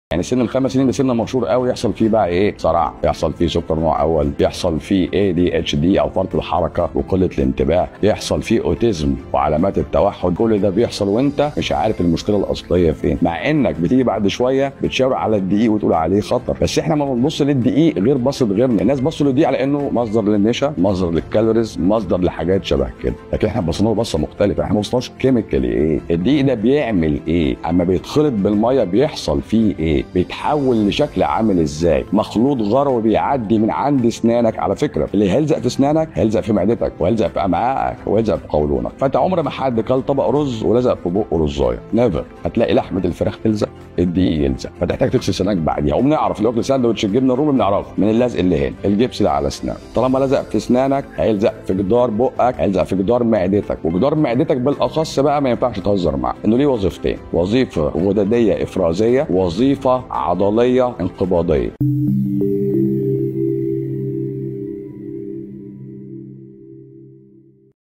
يعني سن الخمس سنين ده سن مشهور قوي يحصل فيه بقى ايه صرع يحصل فيه سكر نوع اول يحصل فيه اي دي اتش دي او فرط الحركه وقله الانتباه يحصل فيه اوتيزم وعلامات التوحد كل ده بيحصل وانت مش عارف المشكله الاصليه فين مع انك بتيجي بعد شويه بتشاور على الدقيق وتقول عليه خطر بس احنا ما بنبص للدقيق غير بصه غيرنا الناس بصوا للدقيق على انه مصدر للنشا مصدر للكالوريز مصدر لحاجات شبه كده لكن احنا بصينا له بصه مختلفه احنا ما بصناش كيميكالي ايه الدقيق ده بيعمل ايه اما بيتخلط بالميه بيحصل فيه ايه بيتحول لشكل عامل ازاي مخلوط غروي بيعدي من عند اسنانك على فكره اللي هيلزق في اسنانك هيلزق في معدتك وهيلزق في امعائك وهيلزق في قولونك فانت عمر ما حد كل طبق رز ولزق في بقه رزايه نيفر هتلاقي لحمه الفراخ تلزق الدقيق يلزق فتحتاج تغسل سنانك بعديها وبنعرف لو اكل ساندوتش الجبنه الرومي بنعرفه من اللزق اللي هنا الجبس ده على اسنانك طالما لزق في اسنانك هيلزق في جدار بقك هيلزق في جدار معدتك وجدار معدتك بالاخص بقى ما ينفعش تهزر معاه انه ليه وظيفتين وظيفه غدديه افرازيه وظيفه عضليه انقباضيه